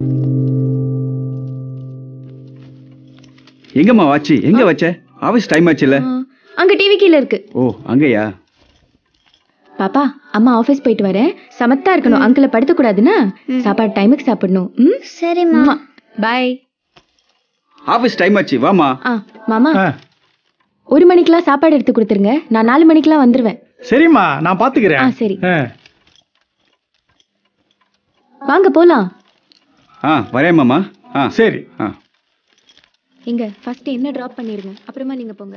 எங்கம்மா வாட்சி எங்க வச்ச ஆஃபீஸ் டைம் ஆச்சுல்ல ஆ, அங்க டிவி கீழ இருக்கு ஓ அங்கயா பாப்பா அம்மா ஆபீஸ் போயிட்டு வரேன் சமத்தா இருக்கணும் அங்கிள படுத்த கூடாதுன்னா சாப்பாடு டைமுக்கு சாப்பிடணும் ம் சரிம்மா பாய் ஆஃபீஸ் டைம் ஆச்சு வாமா ஆ மாமா ஆ, ஒரு மணிக்கெல்லாம் சாப்பாடு எடுத்து கொடுத்துருங்க நான் நாலு மணிக்கெல்லாம் வந்துருவேன் சரிம்மா நான் ஆ பாத்துக்கிறேன் சரி ஆ, வாங்க போலாம் ஆ வரேன் மாமா ஆ சரி ஆ இங்க ஃபர்ஸ்ட் என்ன டிராப் பண்ணிருங்க அப்புறமா நீங்க போங்க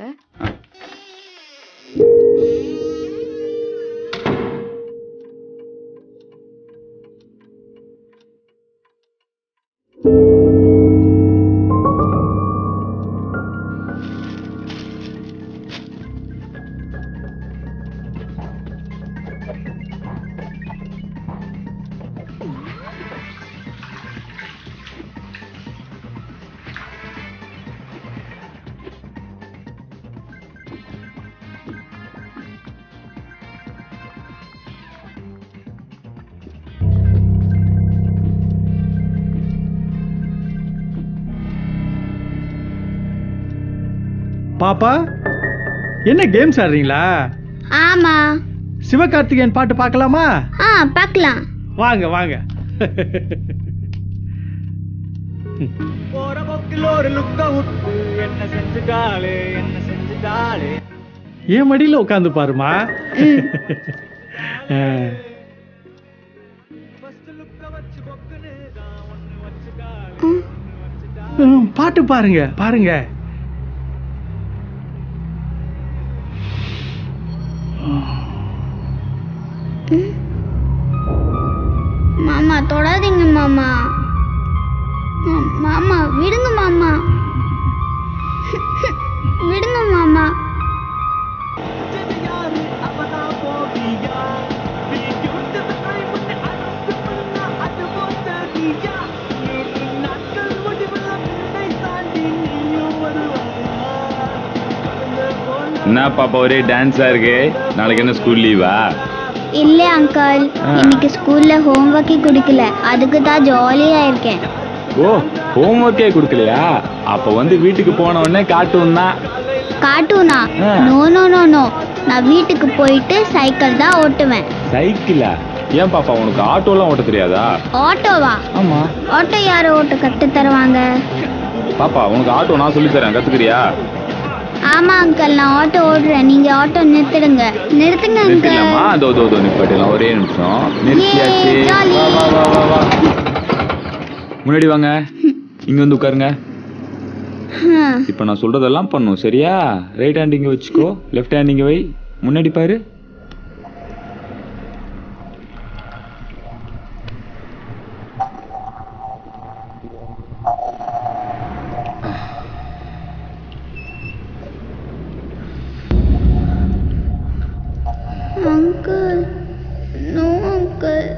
பாப்பா என்ன கேம்ஸ் ஆடுறீங்களா ஆமா சிவகார்த்திகேயன் பாட்டு பார்க்கலாமா ஆ பார்க்கலாம் வாங்க வாங்க என் மடியில உட்காந்து பாருமா ஆ. ம், பாட்டு பாருங்க பாருங்க மாமா தொடாதீங்க மாமா ம், மாமா விடுங்க மாமா விடுங்க மாமா என்ன பாப்பா ஒரே டான்ஸா இருக்கு நாளைக்கு என்ன ஸ்கூல் லீவா இல்ல அங்கிள் இன்னைக்கு ஸ்கூல்ல ஹோம்ஒர்க்கே கொடுக்கல அதுக்கு தான் ஜாலியா இருக்கேன் ஓ ஹோம்ஒர்க்கே கொடுக்கலையா அப்ப வந்து வீட்டுக்கு போன உடனே கார்ட்டூன் தான் கார்ட்டூனா ஆ. நோ நோ நோ நோ நான் வீட்டுக்கு போயிட்டு சைக்கிள் தான் ஓட்டுவேன் சைக்கிளா ஏன் பாப்பா உனக்கு ஆட்டோலாம் ஓட்ட தெரியாதா ஆட்டோவா ஆமா ஆட்டோ யார் ஓட்ட கத்து தருவாங்க பாப்பா உனக்கு ஆட்டோ நான் சொல்லி தரேன் கத்துக்கிறியா ஆமா அங்கிள் நான் ஆட்டோ ஓடுறேன் நீங்க ஆட்டோ நிறுத்திடுங்க நிறுத்துங்க அங்கிள் நிறுத்திடலாமா அதோ அதோ அதோ நிப்பாட்டிடலாம் ஒரே நிமிஷம் நிறுத்தியாச்சு Yay, jolly. வா வா வா வா வா முன்னாடி வாங்க இங்க வந்து உட்காருங்க ஹம். இப்போ நான் சொல்றதெல்லாம் பண்ணும் சரியா ரைட் ஹேண்ட் இங்க வச்சுக்கோ லெஃப்ட் ஹேண்ட் இங்க வை முன்னாடி பாரு uncle no uncle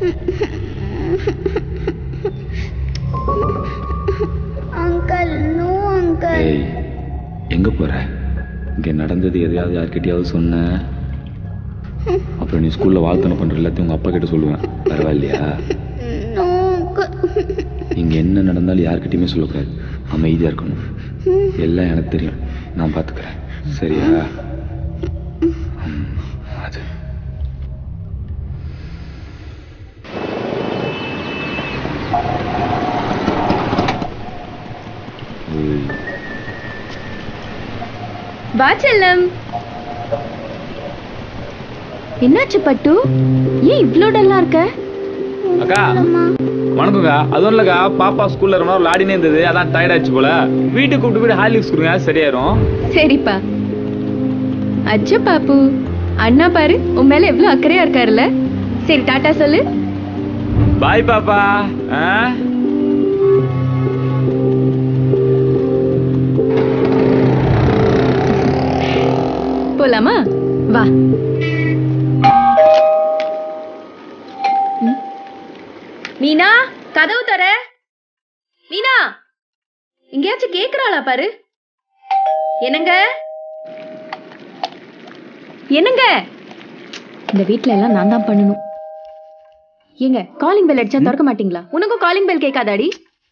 uncle no uncle ஏய் எங்க போற இங்க நடந்தது எதையாவது யார்கிட்டயாவது சொன்ன அப்புறம் நீ ஸ்கூல்ல வாழ்த்தனை பண்ற எல்லாத்தையும் உங்க அப்பா கிட்ட சொல்லுவேன் பரவாயில்லையா நோ அங்கிள் இங்க என்ன நடந்தாலும் யார்கிட்டயுமே சொல்லக்கூடாது அமைதியா இருக்கணும் எல்லாம் எனக்கு தெரியும் நான் பாத்துக்கிறேன் சரியா ம், அது ஏய், வா செல்லம் என்னாச்சு பட்டு ஏன் இவ்ளோ டல்லா இருக்க அக்கா வணக்கம்க்கா அதுவும் இல்லக்கா பாப்பா ஸ்கூல்ல ரொம்ப நேரம் விளையாடினே இருந்தது அதான் டயர்ட் ஆச்சு போல வீட்டுக்கு கூப்பிட்டு போய் ஹார்லிக்ஸ் கொடுங்க சரியாயிரும் சரிப்பா அச்சோ பாப்பு அண்ணா பாரு உன் மேல எவ்வளவு அக்கறையா இருக்காருல்ல சரி டாட்டா சொல்லு பாய் பாப்பா ஆ போலாமா வா ம். மீனா கதவு தர மீனா எங்கேயாச்சும் கேக்குறாளா பாரு என்னங்க என்னங்க இந்த வீட்ல எல்லாம் நான் தான் பண்ணணும் ஏங்க காலிங் பெல் அடிச்சா திறக்க மாட்டீங்களா உனக்கும் காலிங் பெல் கேட்காதாடி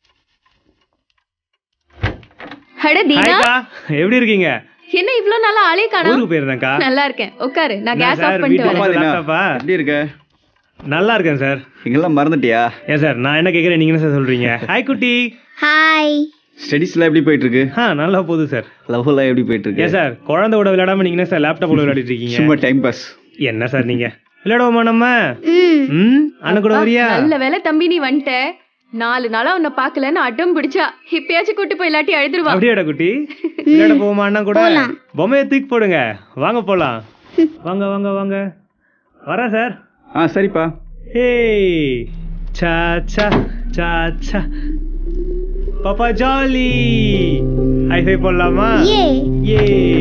அட தீனா ஹாய்க்கா எப்படி இருக்கீங்க என்ன இவ்ளோ நாளா ஆளே காணோம் ஊருக்கு போயிருந்தேன்க்கா நல்லா இருக்கேன் உட்காரு நான் என்ன கேஸ் சார், ஆஃப் பண்ணிட்டு வீட்டுக்கு வரேன் ஆமா, தீனா. லேப்டாப்பா? எப்படி இருக்க நல்லா இருக்கேன் சார் எங்கெல்லாம் மறந்துட்டியா ஏன் சார் நான் என்ன கேட்குறேன் நீங்க என்ன சார் சொல்றீங்க ஹாய் குட்டி ஹாய் ஸ்டடீஸ்லாம் எப்படி போயிட்டு இருக்கு ஆ நல்லா போகுது சார் லவ் எல்லாம் எப்படி போயிட்டு இருக்கு ஏன் சார் குழந்தையோட விளையாடாம நீங்க என்ன சார் லேப்டாப்ல விளையாடிட்டு இருக்கீங்க சும்மா டைம் பாஸ் என்ன சார் நீங்க விளையாடுவோமா நம்ம ம் ம் அண்ணன் கூட வரியா நல்ல வேலை தம்பி நீ வந்துட்ட நாலு நாளா உன்னை பாக்கலன்னு அடம் பிடிச்சா இப்பயாச்சும் கூட்டு போய் இல்லாட்டி அழுதுருவா அப்படியாடா குட்டி விளையாட போவோமா அண்ணன் கூட பொம்மையை தூக்கி போடுங்க வாங்க போலாம் வாங்க வாங்க வாங்க வரேன் சார் ஆ சரிப்பா Hey, cha cha cha cha. பாப்பா ஜாலி ஹை ஃபை போடலாமா ஏ ஏ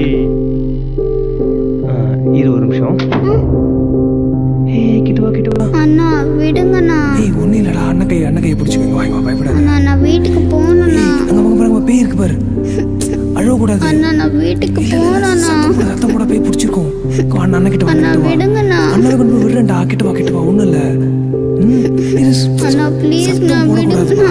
இரு ஒரு நிமிஷம் ஏய் கிட்ட வா கிட்ட வா அண்ணா விடுங்கண்ணா ஏய் ஒன்றும் இல்லைடா அண்ணன் கை அண்ணன் கையை பிடிச்சிக்கோங்க வாங்க பயப்படாத அண்ணா நான் வீட்டுக்கு போகணுண்ணா அங்கே வாங்க பாருங்க பேய் இருக்கு பாரு அழக்கூடாது அண்ணா நான் வீட்டுக்கு போகணுண்ணா சத்தம் போட சத்தம் போட பேய் பிடிச்சிருக்கோம் வா, அண்ணன் அண்ணன் கிட்ட வா அண்ணா கிட்ட வா விடுங்கண்ணா அண்ணனை கொண்டு போய் விடுறேன்டா கிட்ட வா கிட்ட வா ஒன்றும் இல்லை அண்ணா ப்ளீஸ் நான் விடுங்கண்ணா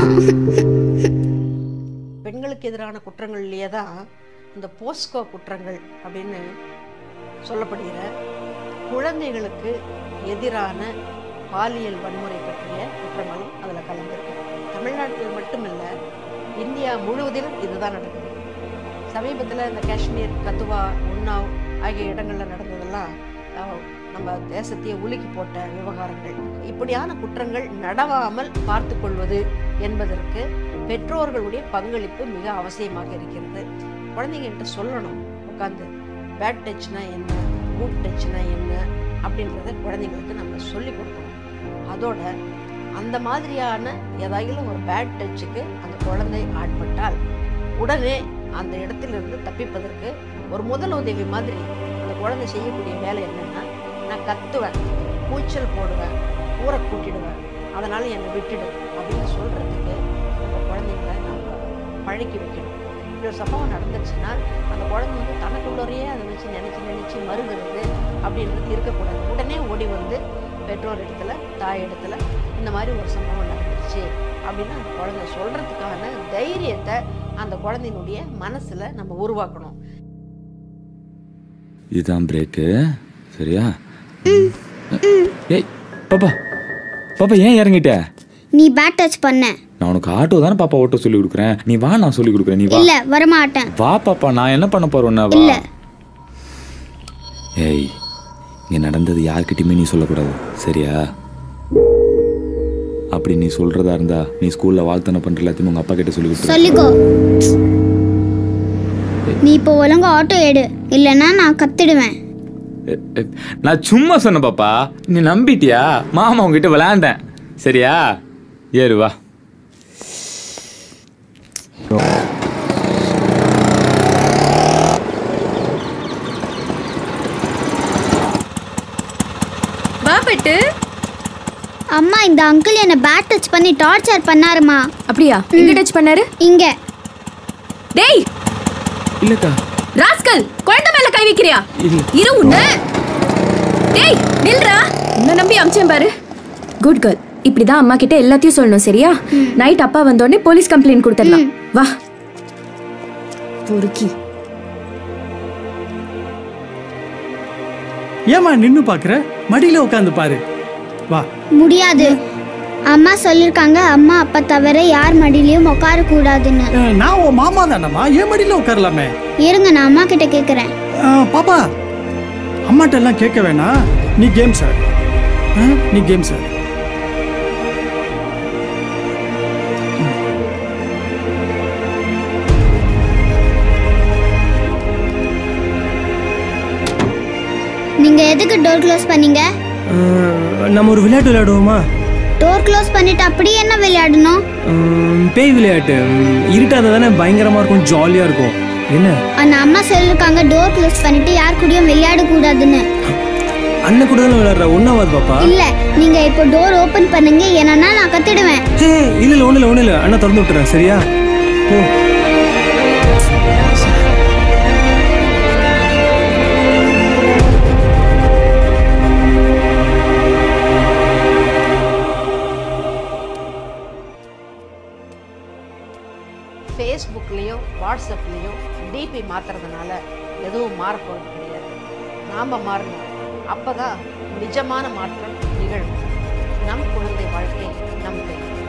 பெண்களுக்கு எதிரான குற்றங்கள்லேயே தான் இந்த போஸ்கோ குற்றங்கள் அப்படின்னு சொல்லப்படுகிற குழந்தைகளுக்கு எதிரான பாலியல் வன்முறை பற்றிய குற்றங்களும் அதில் கலந்துருக்கு தமிழ்நாட்டில் மட்டுமில்லை இந்தியா முழுவதிலும் இதுதான் நடக்குது சமீபத்தில் இந்த காஷ்மீர் கத்துவா உன்னாவ் ஆகிய இடங்களில் நடந்ததெல்லாம் அஹ், நம்ம தேசத்தையே உலுக்கி போட்ட விவகாரங்கள் இப்படியான குற்றங்கள் நடவாமல் பார்த்து கொள்வது என்பதற்கு பெற்றோர்களுடைய பங்களிப்பு மிக அவசியமாக இருக்கிறது குழந்தைங்கள்ட்ட சொல்லணும் உட்காந்து பேட் டச்னா என்ன குட் டச்னா என்ன அப்படின்றத குழந்தைங்களுக்கு நம்ம சொல்லி கொடுக்கணும் அதோட அந்த மாதிரியான ஏதாயிலும் ஒரு பேட் டச்சுக்கு அந்த குழந்தை ஆட்பட்டால் உடனே அந்த இடத்திலிருந்து தப்பிப்பதற்கு ஒரு முதல் உதவி மாதிரி அந்த குழந்தை செய்யக்கூடிய வேலை என்னன்னா நான் கத்துவேன் கூச்சல் போடுவேன் ஊரை கூட்டிடுவேன் அதனால என்னை விட்டுடு அப்படின்னு சொல்றதுக்கு அந்த குழந்தைங்களை நம்ம பழக்கி வைக்கணும் இப்படி ஒரு சம்பவம் நடந்துச்சுன்னா அந்த குழந்தை வந்து தனக்குள்ளரையே அதை வச்சு நினைச்சு நினைச்சு மருகிறது அப்படின்றது இருக்கக்கூடாது உடனே ஓடி வந்து பெற்றோர் இடத்துல தாய் இடத்துல இந்த மாதிரி ஒரு சம்பவம் நடந்துருச்சு அப்படின்னு அந்த குழந்தை சொல்றதுக்கான தைரியத்தை அந்த குழந்தையினுடைய மனசுல நம்ம உருவாக்கணும் இதுதான் பிரேக்கு சரியா ஏய் பாப்பா பாப்பா ஏன் இறங்கிட்ட நீ பேட் டச் பண்ண நான் உனக்கு ஆட்டோ தானே பாப்பா ஓட்ட சொல்லி கொடுக்குறேன் நீ வா நான் சொல்லி கொடுக்குறேன் நீ வா இல்ல வரமாட்டேன் வா பாப்பா நான் என்ன பண்ண போறேன்னா வா இல்ல. ஏய் இங்க நடந்தது யார்கிட்டயுமே நீ சொல்லக்கூடாது சரியா அப்படி நீ சொல்றதா இருந்தா நீ ஸ்கூல்ல வாழ்த்தனை பண்ற எல்லாத்தையும் உங்க அப்பா கிட்ட சொல்லி கொடுத்துரு சொல்லிக்கோ நீ இப்போ ஒழுங்கா ஆட்டோ எடு இல்லைன்னா நான் கத்திடுவேன் எ, எ, நான் சும்மா சொன்னேன் பாப்பா நீ நம்பிட்டியா மாமா உங்ககிட்ட விளையாண்டேன் சரியா ஏறு வா வா பெட்டு அம்மா இந்த அங்கிள் என்னை பேட் டச் பண்ணி டார்ச்சர் பண்ணாருமா அப்படியா எங்க டச் பண்ணாரு இங்க டேய் இல்லக்கா ராஸ்கல் குழந்தை மேல கை வைக்கிறியா இல்ல. இரு உன்ன டேய் நில்றா உன்னை நம்பி அமிச்சேன் பாரு குட் கேர்ள் இப்படிதான் அம்மா கிட்ட எல்லாத்தையும் சொல்லணும் சரியா நைட் அப்பா வந்த உடனே போலீஸ் கம்ப்ளைண்ட் கொடுத்துடலாம் வா பொறுக்கி ஏமா நின்னு பாக்குற மடியில உட்காந்து பாரு வா முடியாது அம்மா சொல்லிருக்காங்க அம்மா அப்பா தவிர யார் மடியிலயும் உட்கார கூடாதுன்னு அஹ், நான் உன் மாமா தானம்மா என் மடியில உட்காரலாமே இருங்க நான் அம்மா கிட்ட கேக்குறேன் அஹ், பாப்பா அம்மாட்ட எல்லாம் கேட்க வேணாம் நீ கேம் சார் நீ கேம் சார் நீங்க எதுக்கு டோர் க்ளோஸ் பண்ணீங்க நம்ம ஒரு விளையாட்டு விளையாடுவோமா டோர் க்ளோஸ் பண்ணிட்டு அப்படியே என்ன விளையாடணும் உம், பேய் விளையாட்டு இருட்டாத தானே பயங்கரமா இருக்கும் ஜாலியா இருக்கும் என்ன ஆனா அம்மா சொல்லிருக்காங்க டோர் க்ளோஸ் பண்ணிட்டு யார் கூடயும் விளையாட கூடாதுன்னு அண்ணன் கூட தானே விளையாடுற ஒன்னாவது பாப்பா இல்ல நீங்க இப்போ டோர் ஓபன் பண்ணுங்க ஏன்னா நான் கத்திடுவேன் ஹே இல்ல இல்ல ஒண்ணு இல்ல ஒண்ணு இல்ல அண்ணா திறந்து விட்டுறேன் சரியா போ வாட்ஸ்அப்லேயும் டிபி மாத்துறதுனால எதுவும் மாறப்போகிறது கிடையாது நாம் மாறணும் அப்போ தான் நிஜமான மாற்றம் நிகழும் நம் குழந்தை வாழ்க்கை நம் கையில்